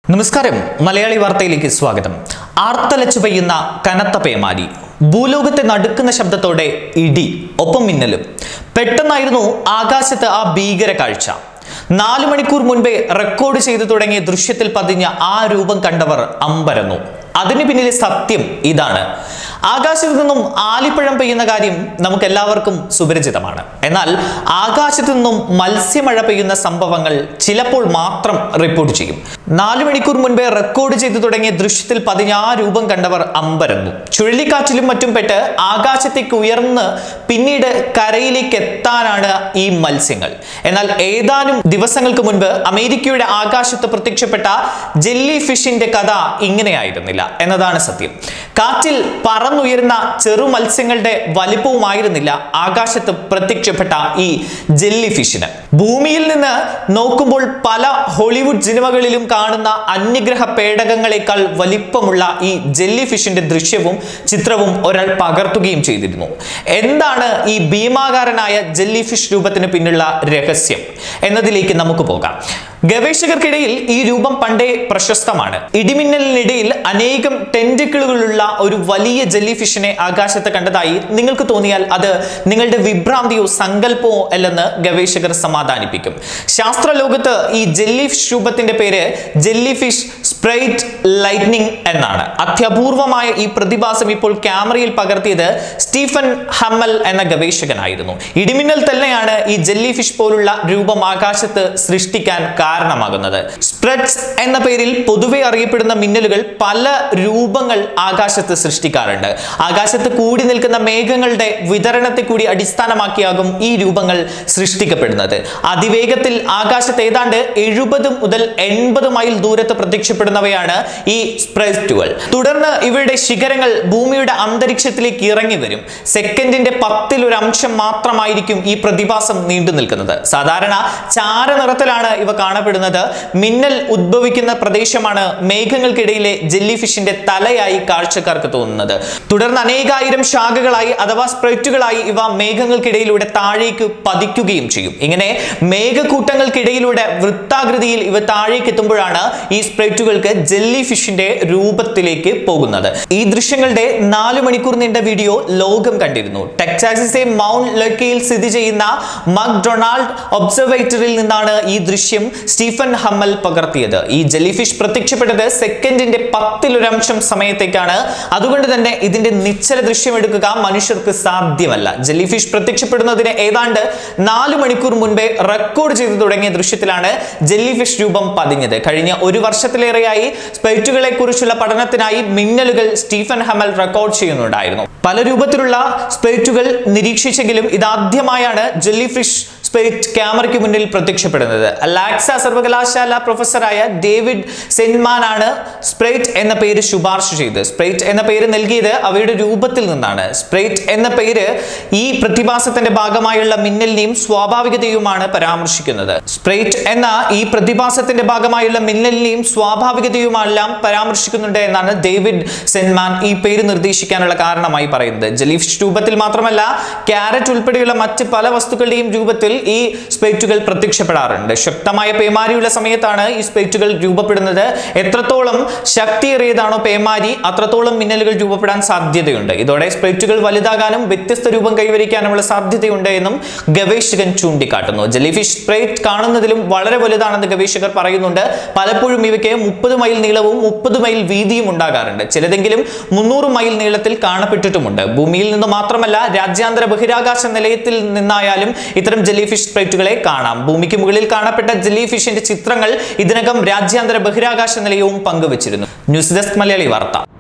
നമസ്കാരം മലയാളി വാർത്തയിലേക്ക് സ്വാഗതം ആർത്തലച്ചു പെയ്യുന്ന കനത്ത പേമാരി ഭൂലോകത്തെ നടുക്കുന്ന ശബ്ദത്തോടെ ഇടി ഒപ്പം മിന്നലും പെട്ടെന്നായിരുന്നു ആകാശത്ത് ആ ഭീകര കാഴ്ച നാലു മണിക്കൂർ മുൻപേ റെക്കോർഡ് ചെയ്തു തുടങ്ങിയ ദൃശ്യത്തിൽ പതിഞ്ഞ ആ രൂപം കണ്ടവർ അമ്പരന്നു അതിന് പിന്നിലെ സത്യം ഇതാണ് ആകാശത്ത് നിന്നും ആലിപ്പഴം പെയ്യുന്ന കാര്യം നമുക്ക് എല്ലാവർക്കും സുപരിചിതമാണ് എന്നാൽ ആകാശത്ത് നിന്നും മത്സ്യമഴ പെയ്യുന്ന സംഭവങ്ങൾ ചിലപ്പോൾ മാത്രം റിപ്പോർട്ട് ചെയ്യും നാലു മണിക്കൂർ മുൻപേ റെക്കോർഡ് ചെയ്തു തുടങ്ങിയ ദൃശ്യത്തിൽ പതിഞ്ഞ ആ രൂപം കണ്ടവർ അമ്പരന്നു ചുഴലിക്കാറ്റിലും മറ്റും പെട്ട് ആകാശത്തേക്ക് ഉയർന്ന് പിന്നീട് കരയിലേക്ക് എത്താനാണ് ഈ മത്സ്യങ്ങൾ എന്നാൽ ഏതാനും ദിവസങ്ങൾക്ക് മുൻപ് അമേരിക്കയുടെ ആകാശത്ത് പ്രത്യക്ഷപ്പെട്ട ജെല്ലി ഫിഷിന്റെ കഥ ഇങ്ങനെയായിരുന്നില്ല എന്നതാണ് സത്യം കാറ്റിൽ പറന്നുയരുന്ന ചെറു മത്സ്യങ്ങളുടെ വലിപ്പവുമായിരുന്നില്ല ആകാശത്ത് പ്രത്യക്ഷപ്പെട്ട ഈ ജെല്ലി ഫിഷിന് ഭൂമിയിൽ നിന്ന് നോക്കുമ്പോൾ പല ഹോളിവുഡ് സിനിമകളിലും കാണുന്ന അന്യഗ്രഹ പേടകങ്ങളെക്കാൾ വലിപ്പമുള്ള ഈ ജെല്ലി ഫിഷിന്റെ ദൃശ്യവും ചിത്രവും ഒരാൾ പകർത്തുകയും ചെയ്തിരുന്നു എന്താണ് ഈ ഭീമാകാരനായ ജെല്ലി ഫിഷ് രൂപത്തിന് പിന്നിലുള്ള രഹസ്യം എന്നതിലേക്ക് നമുക്ക് പോകാം ഗവേഷകർക്കിടയിൽ ഈ രൂപം പണ്ടേ പ്രശസ്തമാണ് ഇടിമിന്നലിനിടയിൽ അനേകം ടെന്റിക്കിളുകളുള്ള ഒരു വലിയ ജെല്ലി ഫിഷിനെ ആകാശത്ത് കണ്ടതായി നിങ്ങൾക്ക് തോന്നിയാൽ അത് നിങ്ങളുടെ വിഭ്രാന്തിയോ സങ്കല്പമോ അല്ലെന്ന് ഗവേഷകർ സമാധാനിപ്പിക്കും ശാസ്ത്രലോകത്ത് ഈ ജെല്ലി ഫിഷ് രൂപത്തിന്റെ പേര് ജെല്ലി ഫിഷ് സ്പ്രൈറ്റ് ലൈറ്റ്നിങ് എന്നാണ് അത്യപൂർവമായ ഈ പ്രതിഭാസം ഇപ്പോൾ ക്യാമറയിൽ പകർത്തിയത് സ്റ്റീഫൻ ഹമ്മൽ എന്ന ഗവേഷകനായിരുന്നു ഇടിമിന്നൽ തന്നെയാണ് ഈ ജെല്ലി ഫിഷ് പോലുള്ള രൂപം ആകാശത്ത് സൃഷ്ടിക്കാൻ കാരണമാകുന്നത് സ്പ്രെഡ്സ് എന്ന പേരിൽ പൊതുവെ അറിയപ്പെടുന്ന മിന്നലുകൾ പല രൂപങ്ങൾ ആകാശത്ത് സൃഷ്ടിക്കാറുണ്ട് ആകാശത്ത് കൂടി നിൽക്കുന്ന മേഘങ്ങളുടെ വിതരണത്തെ കൂടി അടിസ്ഥാനമാക്കിയാകും ഈ രൂപങ്ങൾ സൃഷ്ടിക്കപ്പെടുന്നത് അതിവേഗത്തിൽ ആകാശത്ത് ഏതാണ്ട് എഴുപത് മുതൽ എൺപത് മൈൽ ദൂരത്ത് പ്രത്യക്ഷപ്പെടുന്നവയാണ് ഈ സ്പ്രെഡ്റ്റുകൾ തുടർന്ന് ഇവയുടെ ശിഖരങ്ങൾ ഭൂമിയുടെ അന്തരീക്ഷത്തിലേക്ക് ഇറങ്ങി വരും സെക്കൻഡിന്റെ പത്തിൽ ഒരു അംശം മാത്രമായിരിക്കും ഈ പ്രതിഭാസം നീണ്ടു നിൽക്കുന്നത് സാധാരണ ചാരനിറത്തിലാണ് ഇവ കാണപ്പെടുന്നത് മിന്നൽ ഉദ്ഭവിക്കുന്ന പ്രദേശമാണ് മേഘങ്ങൾക്കിടയിലെ ജെല്ലി ഫിഷിന്റെ തലയായി കാഴ്ചക്കാർക്ക് തോന്നുന്നത് തുടർന്ന് അനേകായിരം ശാഖകളായി അഥവാ സ്പ്രെറ്റുകളായി ഇവ മേഘങ്ങൾക്കിടയിലൂടെ താഴേക്ക് പതിക്കുകയും ചെയ്യും ഇങ്ങനെ മേഘക്കൂട്ടങ്ങൾക്കിടയിലൂടെ വൃത്താകൃതിയിൽ ഇവ താഴേക്ക് എത്തുമ്പോഴാണ് ഈ സ്പ്രെറ്റുകൾക്ക് ജെല്ലി ഫിഷിന്റെ രൂപത്തിലേക്ക് പോകുന്നത് ഈ ദൃശ്യങ്ങളുടെ നാലു മണിക്കൂർ നീണ്ട വീഡിയോ ലോകം കണ്ടിരുന്നു ടെക്സാസിലെ മൗണ്ട് ലക്കയിൽ സ്ഥിതി ചെയ്യുന്ന മക് ഡൊണാൾഡ് ഒബ്സർവേറ്ററിൽ നിന്നാണ് ഈ ദൃശ്യം സ്റ്റീഫൻ ഹമ്മൽ പകർത്തിയത് ഈ ജെല്ലി ഫിഷ് പ്രത്യക്ഷപ്പെട്ടത് സെക്കൻഡിന്റെ പത്തിലൊരംശം സമയത്തേക്കാണ് അതുകൊണ്ട് തന്നെ ഇതിന്റെ നിശ്ചല ദൃശ്യം എടുക്കുക മനുഷ്യർക്ക് സാധ്യമല്ല ജെല്ലി ഫിഷ് പ്രത്യക്ഷപ്പെടുന്നതിന് ഏതാണ്ട് നാല് മണിക്കൂർ മുൻപേ റെക്കോർഡ് ചെയ്തു തുടങ്ങിയ ദൃശ്യത്തിലാണ് ജെല്ലി ഫിഷ് രൂപം പതിഞ്ഞത് കഴിഞ്ഞ ഒരു വർഷത്തിലേറെയായി സ്പൈറ്റുകളെ കുറിച്ചുള്ള പഠനത്തിനായി മിന്നലുകൾ സ്റ്റീഫൻ ഹമൽ റെക്കോർഡ് ചെയ്യുന്നുണ്ടായിരുന്നു പല രൂപത്തിലുള്ള സ്പൈറ്റുകൾ നിരീക്ഷിച്ചെങ്കിലും ഇതാദ്യമായാണ് ജെല്ലി ഫിഷ് സ്പെയ്റ്റ് ക്യാമറയ്ക്ക് മുന്നിൽ പ്രത്യക്ഷപ്പെടുന്നത് അലാക്സ സർവകലാശാല പ്രൊഫസറായ ഡേവിഡ് സെൻമാൻ ആണ് സ്പ്രൈറ്റ് എന്ന പേര് ശുപാർശ ചെയ്തത് സ്പ്രൈറ്റ് എന്ന പേര് നൽകിയത് അവയുടെ രൂപത്തിൽ നിന്നാണ് സ്പ്രൈറ്റ് എന്ന പേര് ഈ പ്രതിഭാസത്തിന്റെ ഭാഗമായുള്ള മിന്നലിനെയും സ്വാഭാവികതയുമാണ് പരാമർശിക്കുന്നത് സ്പ്രൈറ്റ് എന്ന ഈ പ്രതിഭാസത്തിന്റെ ഭാഗമായുള്ള മിന്നലിനെയും സ്വാഭാവികതയുമെല്ലാം പരാമർശിക്കുന്നുണ്ട് എന്നാണ് ഡേവിഡ് സെൻമാൻ ഈ പേര് നിർദ്ദേശിക്കാനുള്ള കാരണമായി പറയുന്നത് ജലീഫിഷ് രൂപത്തിൽ മാത്രമല്ല ക്യാരറ്റ് ഉൾപ്പെടെയുള്ള മറ്റ് പല വസ്തുക്കളുടെയും രൂപത്തിൽ ഈ സ്പെയ്റ്റുകൾ പ്രത്യക്ഷപ്പെടാറുണ്ട് ശക്തമായ പേമാരിയുള്ള സമയത്താണ് ഈ സ്പെയ്റ്റുകൾ രൂപപ്പെടുന്നത് എത്രത്തോളം ശക്തിയേറിയതാണോ പേമാരി അത്രത്തോളം മിന്നലുകൾ രൂപപ്പെടാൻ സാധ്യതയുണ്ട് ഇതോടെ സ്പെയ്റ്റുകൾ വലുതാകാനും വ്യത്യസ്ത രൂപം കൈവരിക്കാനുമുള്ള സാധ്യതയുണ്ട് എന്നും ഗവേഷകൻ ചൂണ്ടിക്കാട്ടുന്നു ജെലിഫിഷ് സ്പ്രൈറ്റ് കാണുന്നതിലും വളരെ വലുതാണെന്ന് ഗവേഷകർ പറയുന്നുണ്ട് പലപ്പോഴും ഇവയ്ക്ക് മുപ്പത് മൈൽ നീളവും മുപ്പത് മൈൽ വീതിയും ഉണ്ടാകാറുണ്ട് ചിലതെങ്കിലും മുന്നൂറ് മൈൽ നീളത്തിൽ കാണപ്പെട്ടിട്ടുമുണ്ട് ഭൂമിയിൽ നിന്ന് മാത്രമല്ല രാജ്യാന്തര ബഹിരാകാശ നിലയത്തിൽ നിന്നായാലും ഇത്തരം ജെല്ലി ഫിഷ് സ്പ്രൈറ്റുകളെ കാണാം ഭൂമിക്ക് മുകളിൽ കാണപ്പെട്ട ജെല്ലി ഫിഷിന്റെ ചിത്രങ്ങൾ ഇതിനകം രാജ്യാന്തര ബഹിരാകാശ നിലയവും പങ്കുവച്ചിരുന്നു ന്യൂസ് ഡെസ്ക് മലയാളി വാർത്ത